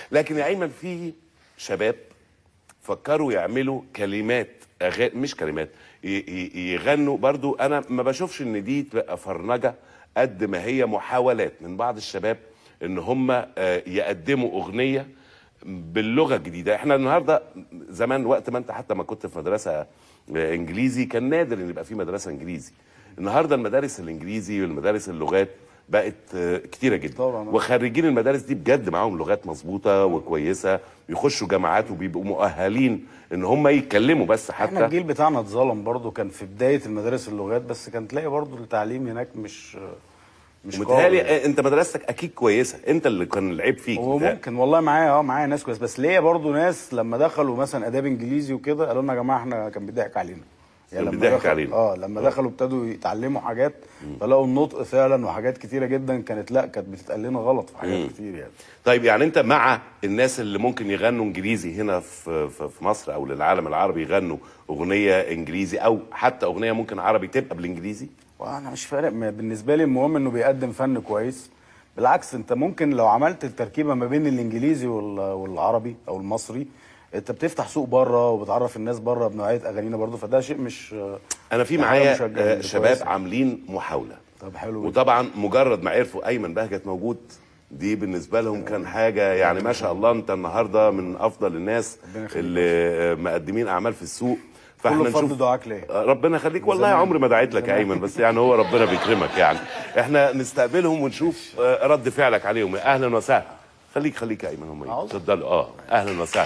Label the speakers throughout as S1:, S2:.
S1: لكن يا ايمن في شباب فكروا يعملوا كلمات أغاني مش كلمات ي- ي- يغنوا برضو انا ما بشوفش ان دي تبقى فرنجه قد ما هي محاولات من بعض الشباب ان هم آه، يقدموا اغنيه باللغه الجديده احنا النهارده زمان وقت ما انت حتى ما كنت في مدرسه آه، انجليزي كان نادر ان يبقى في مدرسه انجليزي النهارده المدارس الانجليزي والمدارس اللغات بقت آه، كتيره جدا
S2: طبعاً.
S1: وخريجين المدارس دي بجد معاهم لغات مظبوطه وكويسه يخشوا جامعات وبيبقوا مؤهلين ان هم يتكلموا بس
S2: احنا
S1: حتى
S2: الجيل بتاعنا اتظلم برضو كان في بدايه المدارس اللغات بس كان تلاقي برضو التعليم هناك مش مش قوي
S1: متهيألي
S2: يعني.
S1: آه، انت مدرستك اكيد كويسه انت اللي كان العيب فيك
S2: هو ممكن والله معايا اه معايا ناس كويس بس ليا برضو ناس لما دخلوا مثلا اداب انجليزي وكده قالوا لنا يا جماعه احنا كان بيضحك علينا
S1: كان
S2: لما
S1: بيضحك
S2: دخل-
S1: علينا.
S2: اه لما دخلوا ابتدوا يتعلموا حاجات فلقوا النطق فعلا وحاجات كتيره جدا كانت لا كانت بتتقال لنا غلط في حاجات كتير يعني
S1: طيب يعني انت مع الناس اللي ممكن يغنوا انجليزي هنا في في في مصر او للعالم العربي يغنوا اغنيه انجليزي او حتى اغنيه ممكن عربي تبقى بالانجليزي
S2: وانا مش فارق م- بالنسبه لي المهم انه بيقدم فن كويس بالعكس انت ممكن لو عملت التركيبه ما بين الانجليزي وال- والعربي او المصري انت بتفتح سوق بره وبتعرف الناس بره بنوعيه اغانينا برضو فده شيء مش
S1: انا في
S2: ده حاجة
S1: معايا
S2: مشجعة
S1: آه،
S2: جدا،
S1: شباب
S2: كويسة.
S1: عاملين محاوله
S2: طب حلو جدا.
S1: وطبعا مجرد ما عرفوا ايمن بهجت موجود دي بالنسبه لهم كان حاجه يعني ما شاء الله انت النهارده من افضل الناس
S2: ربنا يخليك.
S1: اللي آه، مقدمين اعمال في السوق فاحنا
S2: كله بفضل
S1: نشوف
S2: دعاك ليه
S1: آه، ربنا يخليك والله عمري ما دعيت لك يا ايمن بس يعني هو ربنا بيكرمك يعني احنا نستقبلهم ونشوف آه، رد فعلك عليهم اهلا وسهلا خليك خليك يا ايمن هم
S2: عاوز؟
S1: اتفضلوا اه اهلا وسهلا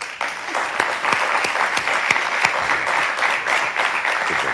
S1: اتفضل.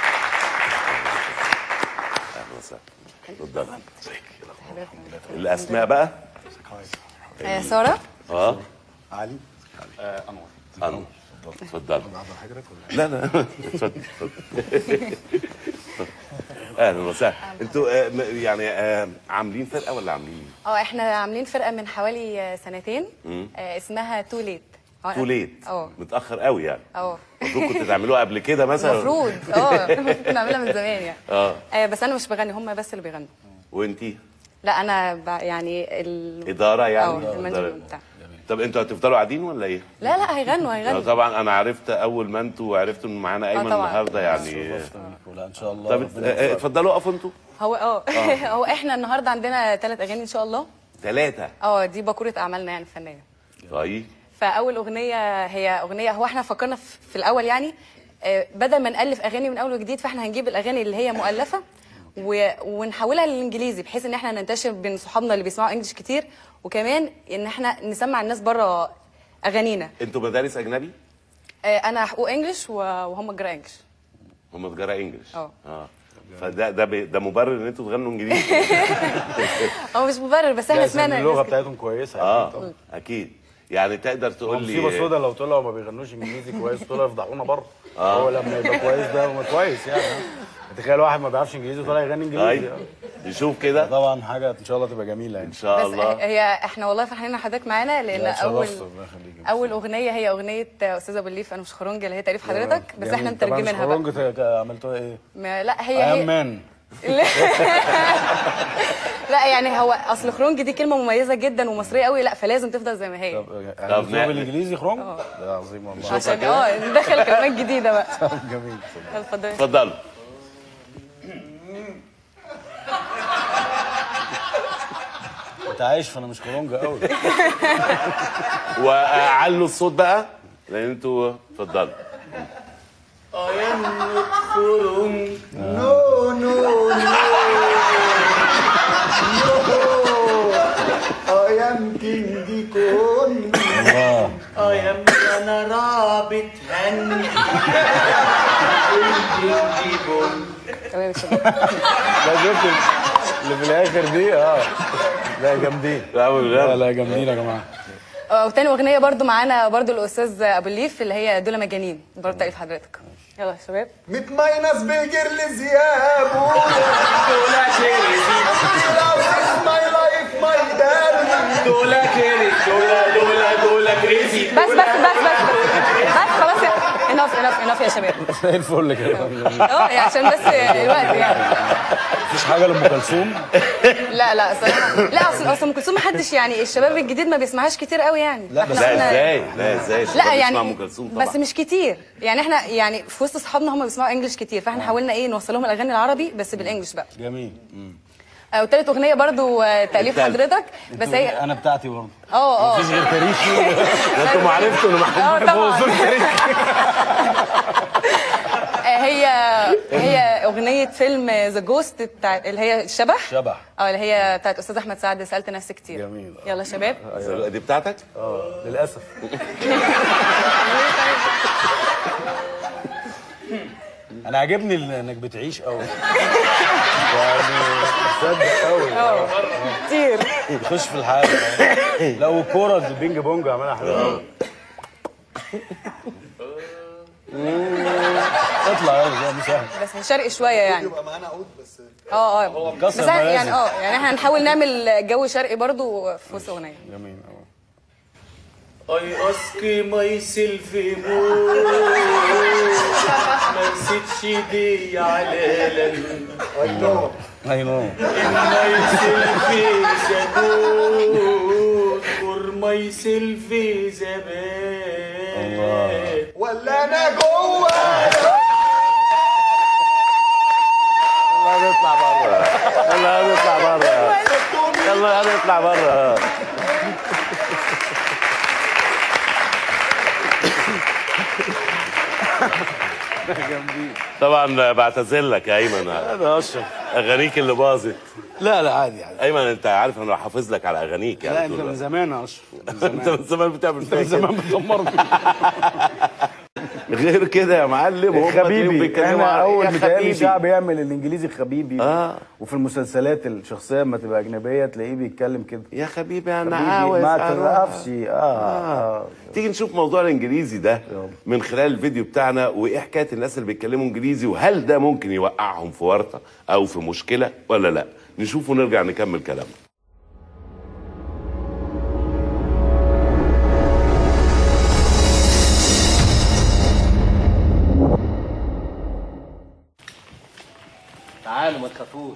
S1: اهلا وسهلا اتفضل الاسماء بقى
S3: آه، سارة
S1: اه
S2: علي
S1: انور اتفضل لا لا اتفضل اتفضل. اهلا وسهلا انتوا آه، م- يعني آه، عاملين فرقه ولا عاملين
S3: اه احنا عاملين فرقة من حوالي آه، سنتين آه، اسمها تو ليت
S1: تو ليت
S3: اه
S1: متاخر قوي يعني
S3: اه
S1: المفروض كنتوا تعملوها قبل كده مثلا
S3: المفروض اه المفروض نعملها من زمان يعني
S1: اه
S3: آه، بس انا مش بغني هم بس اللي بيغنوا
S1: وانتي
S3: لا انا ب... يعني ال...
S1: اداره يعني
S3: اه
S1: إدارة.
S3: المانجمنت بتاع
S1: طب انتوا هتفضلوا قاعدين ولا ايه؟
S3: لا لا هيغنوا
S1: آه،
S3: هيغنوا
S1: طبعا انا عرفت اول ما انتوا عرفتوا ان معانا ايمن
S3: طبعاً.
S1: النهارده يعني
S2: لا ان شاء الله
S1: طب
S2: ربنا
S1: آه، آه،
S2: يوفقك.
S1: اتفضلوا اقفوا انتوا
S3: هو اه هو احنا النهارده عندنا ثلاث اغاني ان شاء الله
S1: ثلاثه
S3: اه دي باكوره اعمالنا يعني الفنيه
S1: طيب
S3: فاول اغنيه هي اغنيه هو احنا فكرنا في في الاول يعني آه، بدل ما نالف اغاني من اول وجديد فاحنا هنجيب الاغاني اللي هي مؤلفه و... ونحولها للانجليزي بحيث ان احنا ننتشر بين صحابنا اللي بيسمعوا انجلش كتير وكمان ان احنا نسمع الناس بره اغانينا
S1: انتوا مدارس اجنبي؟
S3: آه، انا حقوق انجلش و- وهم جرا انجلش
S1: هم تجاره انجلش
S3: اه.
S1: اه فده ده بي- ده مبرر ان انتوا تغنوا انجليزي
S3: هو مش مبرر بس احنا
S2: لا، عشان
S3: سمعنا
S2: اللغه
S3: الناس كده.
S2: بتاعتهم كويسه
S1: اه اكيد يعني تقدر تقول
S2: مصيبه
S1: لي
S2: سودا لو طلعوا ما بيغنوش انجليزي كويس طلعوا يفضحونا بره هو لما يبقى كويس ده هو كويس يعني تخيل واحد ما بيعرفش انجليزي وطلع يغني انجليزي
S1: طيب نشوف كده
S2: طبعا حاجه ان شاء الله تبقى جميله يعني
S1: ان شاء
S3: بس
S1: الله
S3: هي احنا والله فرحانين ان حضرتك معانا لان
S2: لا،
S3: اول
S2: اتشرفت، ربنا يخليك.
S3: اول اغنيه هي اغنيه استاذ ابو الليف انا مش خرونج اللي هي تاليف حضرتك بس احنا
S2: جميل. طبعاً
S3: مترجمينها بقى
S2: خرونج ت- عملتوها ايه؟
S3: ما لا هي
S2: ايام
S3: هي
S2: مان
S3: لا يعني هو اصل خرونج دي كلمه مميزه جدا ومصريه قوي لا فلازم تفضل زي ما هي
S2: طب
S1: طب
S2: يعني
S1: نعمل-
S2: بالانجليزي خرونج؟ ده عظيم والله
S3: عشان اه ندخل كلمات جديده بقى
S2: جميل
S3: يلا اتفضلي
S1: اتفضلوا
S2: انت عايش فانا مش خرونج قوي
S1: وعلوا الصوت بقى لان انتوا اتفضلوا
S4: يمكن دي كون
S2: الله
S4: اه يمكن انا رابط هني يمكن دي كون
S3: تمام يا شباب.
S2: لا شفت اللي في الاخر دي اه لا جامدين
S1: لا
S2: لا
S1: لا
S2: لا جامدين يا جماعه
S3: اه وتاني اغنيه برضو معانا برضو الاستاذ ابو الليف اللي هي دول مجانين برضو تاليف حضرتك يلا يا شباب
S4: متمينس بالجرل زيابه
S5: دولا كيري
S4: ماي لايف ماي دارلينج
S5: دولا كيري دولا دولا دولا كريزي
S3: بس بس بس بس بس خلاص انف انف انف انف يا شباب
S2: زي الفل كده
S3: اه يعني عشان بس الوقت يعني
S2: مفيش حاجه لام كلثوم
S3: لا لا صراحة لا اصل اصل ام كلثوم محدش يعني الشباب الجديد ما بيسمعهاش كتير قوي يعني
S2: لا،
S3: فإحنا
S2: بس
S1: لا
S3: قلنا-
S1: ازاي لا ازاي الشباب
S3: لا
S1: بيسمع
S3: يعني
S1: ام كلثوم طبعا
S3: بس مش كتير يعني احنا يعني في وسط اصحابنا هم بيسمعوا انجلش كتير فاحنا حاولنا ايه نوصل لهم الاغاني العربي بس بالانجلش بقى
S2: جميل
S3: آه، وتالت اغنيه برضو آه، تاليف
S1: التالت.
S3: حضرتك بس هي
S2: انا بتاعتي برضه
S3: اه اه
S2: مفيش غير تاريخي
S1: انتوا ما عرفتوا انا
S3: اه طبعا آه، هي هي اغنيه فيلم ذا جوست بتاع اللي هي الشبح
S2: شبح.
S3: اه اللي هي بتاعت استاذ احمد سعد سالت نفسي كتير
S2: جميل.
S3: يلا شباب
S1: دي بتاعتك
S2: اه للاسف انا عاجبني ال- انك بتعيش قوي يعني تصدق قوي
S3: اه كتير
S2: بتخش في الحاجه لا والكوره البينج بونج عملها حلو قوي اطلع يلا ده مسهل
S3: بس شرقي شويه يعني
S4: يبقى معانا عود بس
S3: اه اه بس
S2: كسر
S3: إحنا- يعني
S2: موازن.
S3: اه يعني احنا هنحاول نعمل جو شرقي برضو في وسط اغنيه
S2: جميل قوي
S5: I ask myself more ما نسيتش دي على
S2: اي نو
S5: myself is a good for myself is a bad
S4: ولا انا جوه
S1: يلا نطلع بره يلا نطلع بره يلا نطلع بره طبعا بعتذر لك يا ايمن
S2: انا اشرف
S1: اغانيك اللي باظت
S2: لا لا عادي عادي
S1: ايمن انت عارف انا حافظ لك على اغانيك يعني
S2: لا انت
S1: طول
S2: من
S1: الوقت.
S2: زمان يا اشرف من
S1: انت
S2: زمان
S1: من زمان بتعمل
S2: من
S1: فيا
S2: زمان
S1: كده.
S2: بتدمرني
S1: غير كده يا معلم هم تلاقيهم
S2: خبيبي
S1: بيتكلموا
S2: احنا
S1: على-
S2: اول
S1: يا
S2: متهيألي
S1: خبيبي.
S2: شعب يعمل الانجليزي خبيبي
S1: آه.
S2: وفي المسلسلات الشخصيه لما تبقى اجنبيه تلاقيه بيتكلم كده
S1: يا حبيبي انا
S2: خبيبي
S1: عاوز
S2: ما
S1: أروح.
S2: ترقفش اه, آه.
S1: تيجي نشوف موضوع الانجليزي ده
S2: يلا.
S1: من خلال الفيديو بتاعنا وايه حكايه الناس اللي بيتكلموا انجليزي وهل ده ممكن يوقعهم في ورطه او في مشكله ولا لا نشوف ونرجع نكمل كلامنا
S5: تعالوا ما تخافوش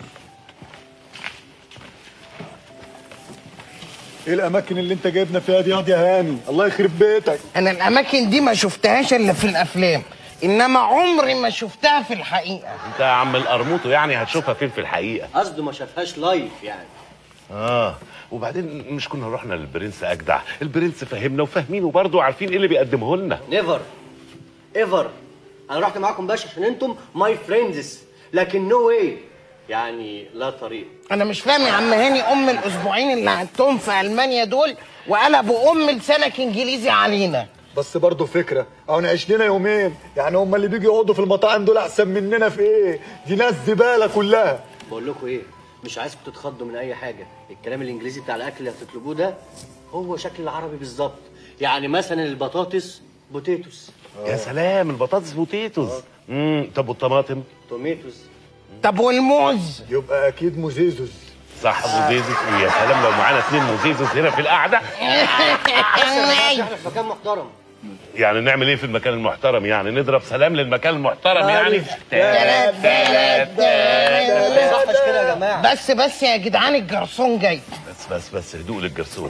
S6: ايه الاماكن اللي انت جايبنا فيها دي ياض يا هاني الله يخرب بيتك
S7: انا الاماكن دي ما شفتهاش الا في الافلام انما عمري ما شفتها في الحقيقه
S1: انت يا عم القرموطه يعني هتشوفها فين في الحقيقه
S5: قصده ما شافهاش لايف يعني
S1: اه وبعدين مش كنا رحنا للبرنس اجدع البرنس فهمنا وفاهمينه برضه عارفين ايه اللي بيقدمه لنا
S5: نيفر ايفر انا رحت معاكم باش عشان انتم ماي فريندز لكن نو واي يعني لا طريق
S7: انا مش فاهم يا عم هاني ام الاسبوعين اللي قعدتهم في المانيا دول وقلبوا ام لسانك انجليزي علينا
S6: بس برضه فكره او نعيش لنا يومين يعني هم اللي بيجوا يقعدوا في المطاعم دول احسن مننا في ايه دي ناس زباله كلها
S5: بقول لكم ايه مش عايزكم تتخضوا من اي حاجه الكلام الانجليزي بتاع الاكل اللي هتطلبوه ده هو شكل العربي بالظبط يعني مثلا البطاطس بوتيتوس
S1: يا سلام البطاطس بوتيتوز امم طب والطماطم
S5: توميتوس
S7: طب والموز
S6: يبقى اكيد مزيزوز
S1: صح موزيزوس ويا سلام لو معانا اثنين موزيزوس هنا في القعده
S5: احنا في مكان محترم
S1: يعني نعمل ايه في المكان المحترم يعني نضرب سلام للمكان المحترم يعني
S5: ما يصحش كده يا جماعه
S7: بس بس يا جدعان الجرسون جاي
S1: بس بس بس هدوء للجرسون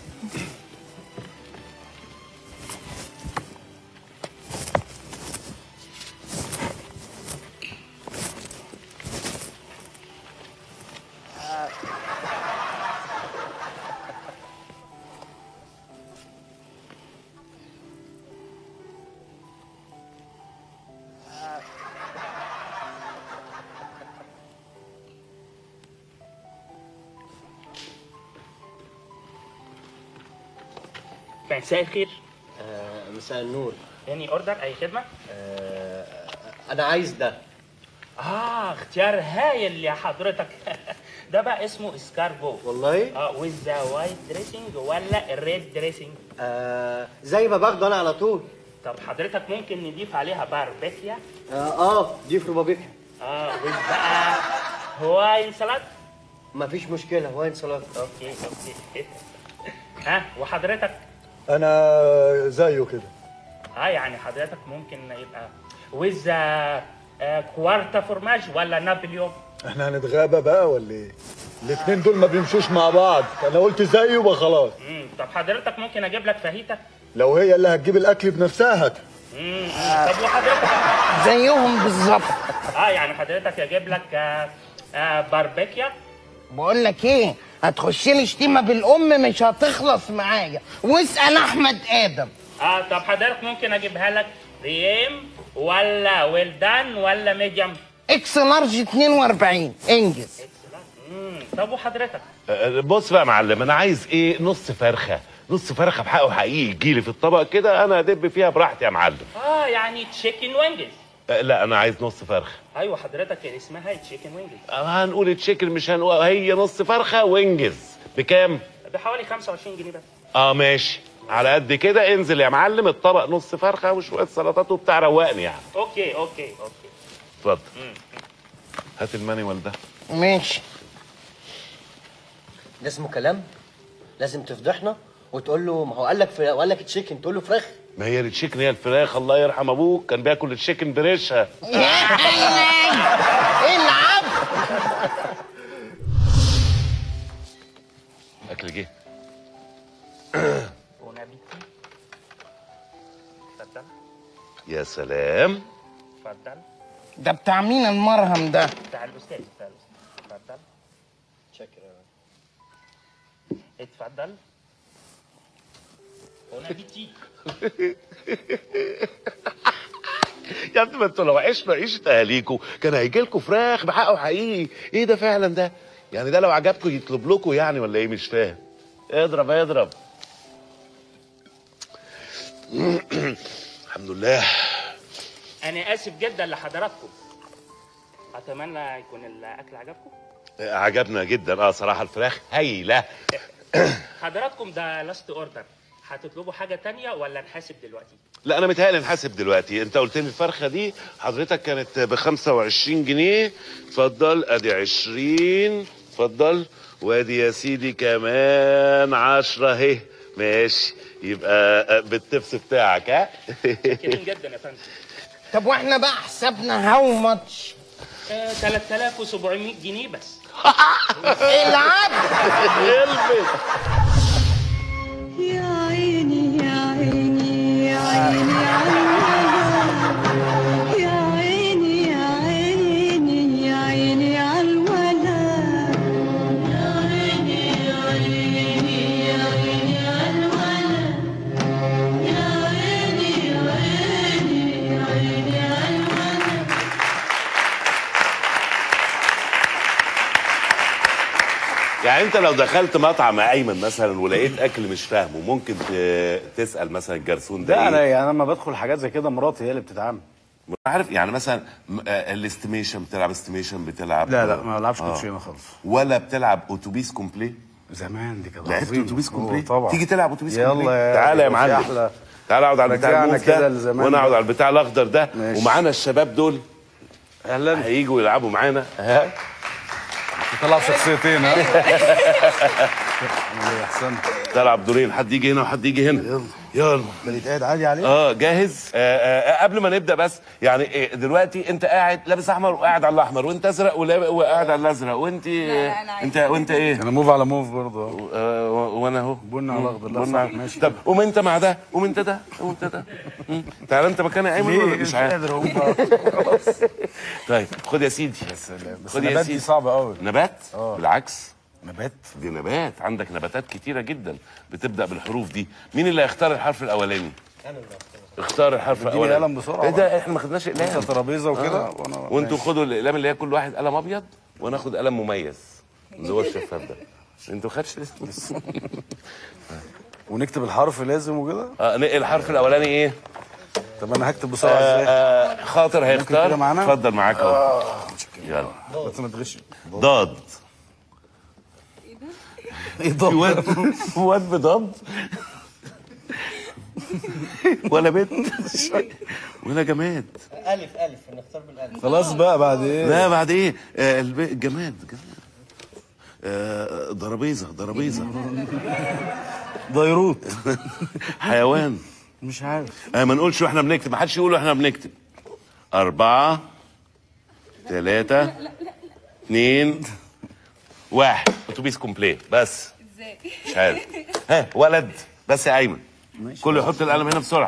S8: مساء الخير
S5: آه مساء النور
S8: يعني اوردر اي خدمه
S5: آه انا عايز ده
S8: اه اختيار هايل يا حضرتك ده بقى اسمه اسكارجو
S5: والله
S8: اه ويز ذا وايت دريسنج ولا الريد دريسنج
S5: آه زي ما باخده انا على طول
S8: طب حضرتك ممكن نضيف عليها باربيكيا
S5: اه, آه دي في ربابيكا
S8: اه ويز بقى هواين سلطه
S5: مفيش مشكله وين سلطه
S8: اوكي اوكي ها وحضرتك
S6: انا زيه كده
S8: اه يعني حضرتك ممكن يبقى ويز كوارتا فورماج ولا نابليون
S6: احنا هنتغابى بقى ولا ايه الاتنين دول ما بيمشوش مع بعض انا قلت زيه يبقى خلاص
S8: مم. طب حضرتك ممكن اجيب لك فاهيتا
S6: لو هي اللي هتجيب الاكل بنفسها هات
S8: مم. طب وحضرتك
S7: زيهم بالظبط
S8: اه يعني حضرتك اجيب لك آه آه باربيكيا
S7: بقول لك ايه هتخش لي شتيمه بالام مش هتخلص معايا واسال احمد ادم
S8: اه طب حضرتك ممكن اجيبها لك ريم ولا ويلدان ولا ميديم
S7: اكس لارج 42 انجز
S8: مم. طب وحضرتك
S1: آه، بص بقى يا معلم انا عايز ايه نص فرخه نص فرخه بحقه حقيقي تجيلي في الطبق كده انا ادب فيها براحتي يا معلم
S8: اه يعني تشيكن وينجز
S1: آه، لا انا عايز نص فرخه
S8: ايوه حضرتك اسمها تشيكن وينجز
S1: آه، هنقول تشيكن مش هنقول هي نص فرخه وانجز بكام
S8: بحوالي 25 جنيه بس
S1: اه ماشي على قد كده انزل يا معلم الطبق نص فرخه وشويه سلطات وبتاع روقني يعني
S8: اوكي اوكي اوكي
S1: اتفضل هات المانيوال ده
S7: ماشي
S5: ده اسمه كلام لازم تفضحنا وتقول له ما هو قال لك في... قال لك تشيكن تقول له فراخ
S1: ما هي التشيكن هي الفراخ الله يرحم ابوك كان بياكل التشيكن بريشها
S7: يا عيني العب
S1: اكل جه
S8: بون ابيتي اتفضل
S1: يا سلام
S8: اتفضل
S7: ده بتاع مين المرهم ده
S8: بتاع الاستاذ بتاع الاستاذ اتفضل
S5: شكرا
S8: اتفضل بون ابيتي
S1: يا ابني ما انتوا لو عشنا عيشه اهاليكوا كان هيجي لكم فراخ بحقه حقيقي ايه ده فعلا ده يعني ده لو عجبكم يطلب لكم يعني ولا ايه مش فاهم اضرب اضرب الحمد لله
S8: انا اسف جدا لحضراتكم اتمنى يكون الاكل عجبكم
S1: عجبنا جدا اه صراحه الفراخ هايله
S8: حضراتكم ده لاست اوردر هتطلبوا حاجه تانية ولا نحاسب دلوقتي
S1: لا انا متهيألي نحاسب دلوقتي انت قلت لي الفرخه دي حضرتك كانت ب 25 جنيه اتفضل ادي 20 اتفضل وادي يا سيدي كمان 10 اهي ماشي يبقى بالتبس بتاعك ها
S8: كريم جدا يا فندم
S7: طب واحنا بقى حسابنا هاو ماتش
S8: آه 3700 جنيه بس
S7: العب
S1: البس
S9: يا عيني يا عيني يا عيني يا عيني يا عيني يا عيني على الولد يا عيني يا عيني يا عيني على الولد يا عيني يا عيني يا عيني على الولد
S1: يعني انت لو دخلت مطعم يا ايمن مثلا ولقيت اكل مش فاهمه ممكن ت- تسال مثلا الجرسون ده
S2: ده انا
S1: ايه
S2: يعني انا لما بدخل حاجات زي كده مراتي هي اللي بتتعامل
S1: عارف يعني مثلا م- آه، الاستيميشن بتلعب استيميشن بتلعب
S2: لا لا ما بلعبش
S1: آه.
S2: كوتشينه خالص
S1: ولا بتلعب اتوبيس كومبلي
S2: زمان دي كانت
S1: لعبت
S2: عظيمة.
S1: اتوبيس كومبلي
S2: أوه، طبعا
S1: تيجي تلعب اتوبيس
S2: يلا
S1: كومبلي
S2: يا
S1: تعالى يا
S2: في
S1: معلم
S2: أحلى.
S1: تعالى اقعد على بتاع
S2: رجعنا
S1: الموف
S2: كده
S1: ده
S2: لزمان
S1: وانا اقعد
S2: بقى.
S1: على البتاع الاخضر ده
S2: ماشي.
S1: ومعانا الشباب دول
S2: اهلا
S1: هيجوا يلعبوا معانا ها
S2: طلع شخصيتين ها احسنت
S1: تلعب دورين حد يجي هنا وحد يجي هنا يلا يلا
S2: بقيت قاعد عادي عليه
S1: اه جاهز آه آه قبل ما نبدا بس يعني إيه دلوقتي انت قاعد لابس احمر وقاعد على الاحمر وانت ازرق ولا- وقاعد على الازرق وانت
S3: لا، أنا عادي.
S1: انت وانت ايه
S2: انا موف على موف برضه
S1: آه و- وانا اهو
S2: بني على اخضر لا
S1: بني
S2: صح
S1: على-
S2: ماشي
S1: طب قوم انت مع ده قوم انت ده قوم انت ده مم. تعالى انت مكان يا ايمن ولا مش عارف
S2: قادر اقوم بقى.
S1: طيب خد يا سيدي
S2: بس
S1: خد يا
S2: النبات دي
S1: سيدي
S2: صعبه قوي
S1: نبات
S2: آه.
S1: بالعكس
S2: نبات
S1: دي نبات عندك نباتات كتيره جدا بتبدا بالحروف دي مين اللي هيختار الحرف الاولاني اختار الحرف
S2: اديني
S1: الاولاني
S2: قلم بسرعة
S1: ايه ده
S2: بقى.
S1: احنا ما خدناش
S2: بص
S1: اقلام
S2: ترابيزه وكده
S1: آه.
S2: وانا
S1: وانتوا
S2: ماشي.
S1: خدوا الاقلام اللي هي كل واحد قلم ابيض وناخد قلم مميز اللي هو الشفاف ده انتوا خدش لسه
S2: ونكتب الحرف لازم وكده
S1: اه الحرف الاولاني ايه
S2: طب انا هكتب بسرعه
S1: آه
S2: ازاي
S1: آه خاطر هيختار
S2: كده معانا؟
S1: اتفضل معاك اهو يلا
S2: بس ما تغش
S1: ضاد
S2: ايه ده
S1: واد واد بضاد ولا بنت ولا جماد
S5: الف الف نختار بالالف
S2: خلاص بقى بعد ايه
S1: لا بعد ايه آه الب- الجماد جماد آه ضربيزه ضربيزه
S2: ديروت
S1: حيوان
S2: مش عارف
S1: آه ما نقولش واحنا بنكتب ما حدش يقول واحنا بنكتب أربعة ثلاثة اثنين واحد اتوبيس كومبليت بس
S3: ازاي
S1: مش عارف ها ولد بس يا ايمن كله يحط القلم هنا بسرعه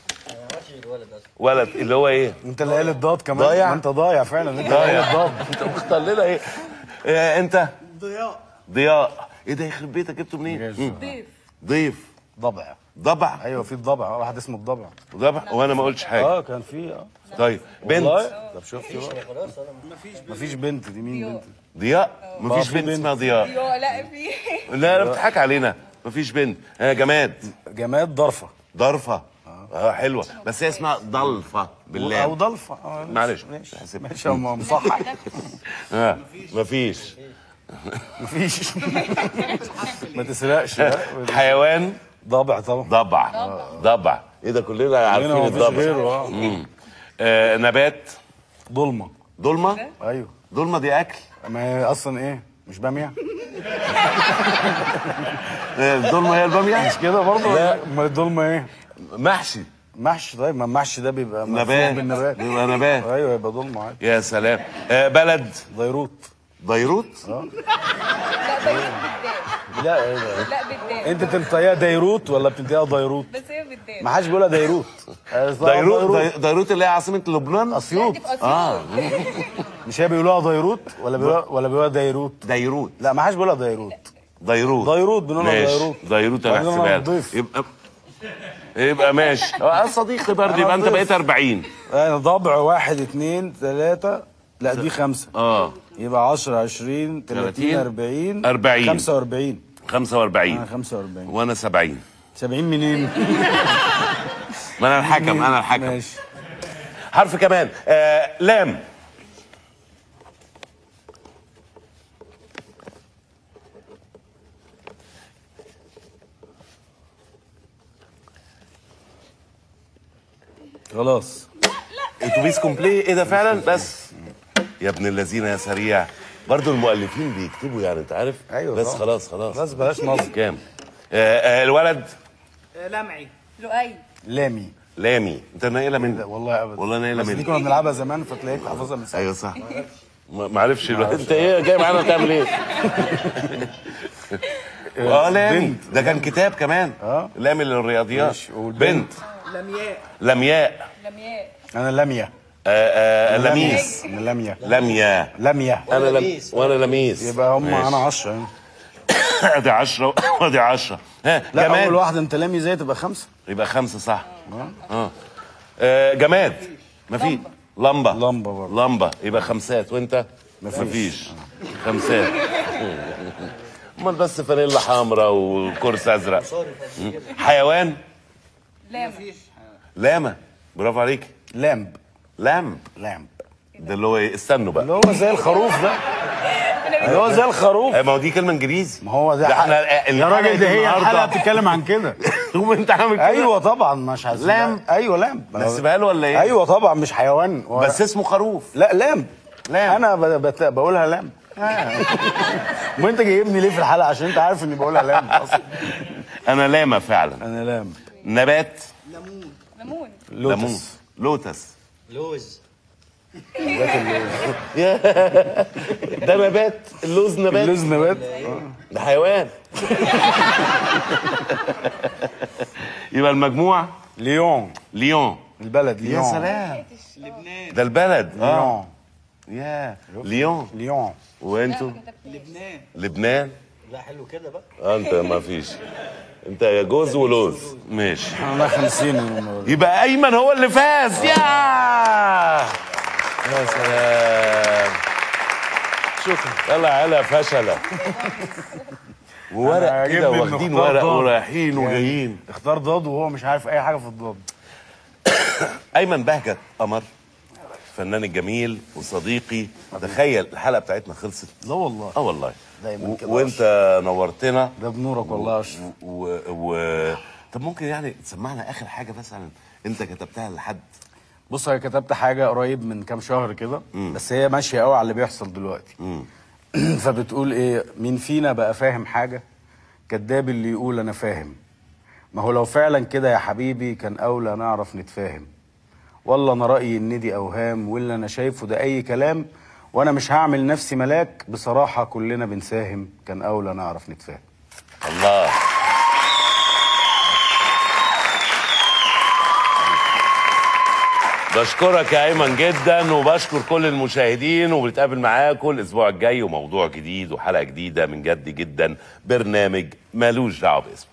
S1: ولد اللي هو ايه
S2: انت اللي قايل الضاد كمان
S1: ضايع؟
S2: ما انت ضايع فعلا انت اللي قايل الضاد
S1: انت مختار لنا ايه آه انت ضياء ضياء ايه ده يخرب بيتك جبته منين مم.
S3: ضيف
S1: ضيف
S2: ضبع
S1: ضبع
S2: ايوه في الضبع واحد اسمه الضبع
S1: ضبع وانا ما قلتش حاجه
S2: اه كان في اه
S1: طيب بنت
S2: والله طب شفتي بقى مفيش بنت دي مين بنت
S1: ضياء مفيش
S2: في
S1: بنت
S2: بنت.
S1: اسمها ضياء
S3: يو لا في
S1: لا لا بتضحك علينا مفيش بنت آه جماد
S2: جماد ضرفه
S1: ضرفه اه حلوه بس هي اسمها ضلفه بالله
S2: او ضلفه اه
S1: معلش
S2: ماشي
S1: هسيبها.
S2: ماشي يا مصحح
S1: اه مفيش
S2: مفيش ما تسرقش لا.
S1: حيوان
S2: ضبع طبعا
S1: ضبع ضبع ايه ده كلنا عارفين
S2: هنا مفيش
S1: الضبع
S2: غيره اه
S1: مم. آه نبات
S2: ضلمه
S1: ضلمه
S2: ايوه
S1: ضلمه دي اكل
S2: ما هي اصلا ايه مش باميه
S1: آه، الضلمه هي الباميه
S2: مش كده برضه
S1: لا.
S2: امال الضلمه ايه
S1: محشي
S2: محشي طيب ما المحشي ده بيبقى مفروض
S1: نبات
S2: بالنبات
S1: بيبقى نبات
S2: ايوه يبقى ضلمه عادي
S1: يا سلام آه بلد
S2: ديروت
S1: بيروت
S2: لا ايه ده
S3: لا بالدال
S2: انت بتنطقيها ديروت ولا بتنطقيها ديروت
S3: بس هي بالدال
S2: ما حدش بيقولها ديروت
S1: ديروت دي- ديروت اللي هي عاصمه لبنان
S2: اسيوط
S1: اه
S2: مش هي بيقولوها ديروت ولا بيقولوها ولا بيقولوها ديروت
S1: ديروت
S2: لا ما حدش بيقولها ديروت
S1: ديروت
S2: ديروت بنقولها
S1: ماشي.
S2: ديروت
S1: ديروت انا
S2: وبعدين أنا
S1: هحسبها
S2: الضيف.
S1: لك. يبقى يبقى ماشي اه صديقي برضه
S2: أنا
S1: يبقى انت
S2: الضيف.
S1: بقيت 40
S2: انا ضبع واحد اتنين تلاتة لا دي خمسة
S1: اه
S2: يبقى 10 20 30
S1: 30
S2: 40
S1: 40.
S2: 45
S1: 45
S2: انا 45
S1: وانا 70
S2: 70 منين؟
S1: ما انا الحكم انا الحكم
S2: ماشي
S1: حرف كمان آه لام
S2: خلاص
S1: اتوبيس كومبلي ايه ده فعلا بس يا ابن الذين يا سريع برضو المؤلفين بيكتبوا يعني انت عارف
S2: أيوة
S1: بس
S2: طبعا.
S1: خلاص خلاص
S2: خلاص بلاش نصب
S1: كام آه آه الولد
S8: لمعي
S3: لؤي
S2: لامي
S1: لامي انت نايله من
S2: لا والله ابدا
S1: والله نايله
S2: بس دي
S1: من
S2: كنا بنلعبها زمان فتلاقيك حافظها من ساعه
S1: ايوه صح ما ما عرفش الوقت انت ايه جاي معانا تعمل ايه؟ اه لامي
S2: بنت.
S1: ده كان كتاب كمان
S2: اه.
S1: لامي للرياضيات
S2: ماشي، والبنت؟
S1: بنت لمياء
S3: لمياء
S2: انا لاميه
S1: آه آه لميس
S2: انا لاميه
S1: لمياء
S2: لاميه
S1: انا لم... وانا لميس
S2: يبقى هم
S1: ماشي.
S2: انا 10
S1: ادي 10 وادي 10 ها
S2: لا
S1: جماد
S2: اول واحده انت لامي زي تبقى خمسه
S1: يبقى خمسه صح اه, آه جماد مفيش لمبه
S2: لمبة برضه.
S1: لمبه يبقى خمسات وانت
S2: مفيش.
S1: مفيش خمسات امال بس فانيلا حمراء وكرسي ازرق مم. حيوان
S3: لام
S1: لاما برافو عليك
S2: لامب
S1: لامب
S2: لامب
S1: ده اللي هو ايه استنوا بقى
S2: اللي هو زي الخروف ده اللي هو زي الخروف
S1: آه، ما هو دي كلمه انجليزي
S2: ما هو ده
S1: ده احنا
S2: يا راجل ده هي الحلقه بتتكلم عن كده
S1: تقوم انت عامل كده
S2: ايوه طبعا مش عايز
S1: لامب.
S2: ايوه لامب
S1: نحسبها له ولا ايه؟
S2: ايوه طبعا مش حيوان هو-
S1: بس اسمه خروف
S2: لا لامب
S1: لامب.
S2: انا ب- بت- بقولها لامب ما انت جايبني ليه في الحلقه عشان انت عارف اني بقولها لامب اصلا
S1: انا لاما فعلا
S2: انا لامب
S1: نبات
S3: ليمون
S1: ليمون
S2: لوتس
S1: لوتس
S5: لوز
S1: ده نبات اللوز نبات
S2: اللوز نبات
S1: ده حيوان يبقى المجموع
S2: ليون
S1: ليون
S2: البلد
S1: يا
S2: ليون
S1: سلام ده البلد اه
S2: ليون
S1: يا ليون
S2: ليون
S1: وانتوا لبنان لبنان
S5: لا حلو كده بقى
S1: آه، انت ما فيش انت يا جوز ولوز ماشي
S2: انا 50
S1: يبقى ايمن هو اللي فاز يا يا سلام شكرا يلا يا علا فشله وورق
S2: أنا
S1: كده
S2: عاجبني إنه
S1: واخدين
S2: اختار
S1: ورق
S2: ضاد.
S1: ورايحين وجايين
S2: اختار ضاد وهو مش عارف اي حاجه في الضاد
S1: ايمن بهجت قمر الفنان الجميل وصديقي تخيل الحلقه بتاعتنا خلصت
S2: لا والله
S1: اه والله
S2: دايما
S1: و-
S2: كده
S1: وانت نورتنا
S2: ده بنورك والله يا اشرف
S1: و... و... طب ممكن يعني تسمعنا اخر حاجه مثلا انت كتبتها لحد
S2: بص انا كتبت حاجه قريب من كام شهر كده بس هي ماشيه قوي على اللي بيحصل دلوقتي فبتقول ايه مين فينا بقى فاهم حاجه كداب اللي يقول انا فاهم ما هو لو فعلا كده يا حبيبي كان اولى نعرف نتفاهم والله انا رايي ان دي اوهام واللي انا شايفه ده اي كلام وانا مش هعمل نفسي ملاك بصراحه كلنا بنساهم كان اولى نعرف نتفاهم
S1: الله بشكرك يا ايمن جدا وبشكر كل المشاهدين وبنتقابل معاكم الاسبوع الجاي وموضوع جديد وحلقه جديده من جد جدا برنامج مالوش دعوه باسمه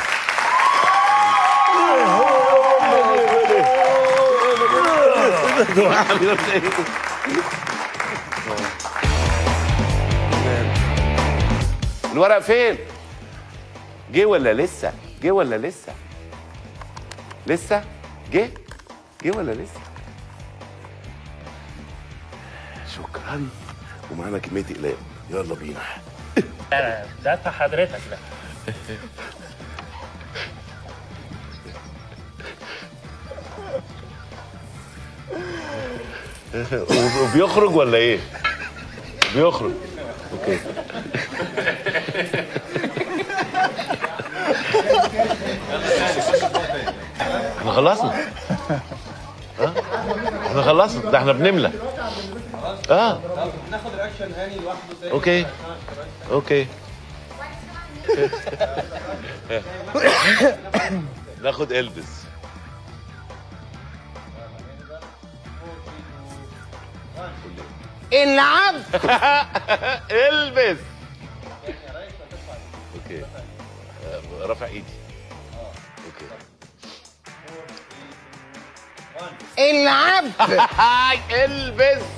S1: الورق فين؟ جه ولا لسه؟ جه ولا لسه؟ لسه؟ جه؟ جه ولا لسه؟ شكرا ومعانا كمية اقلام يلا بينا
S8: ده ده بتاع حضرتك ده
S1: وبيخرج ولا ايه؟ بيخرج اوكي احنا خلصنا ها؟ احنا خلصنا ده احنا بنملى اه
S10: ناخد رياكشن هاني لوحده تاني
S1: اوكي اوكي ناخد البس
S7: العب
S1: البس اوكي آه، رافع ايدي اوكي
S7: العب
S1: البس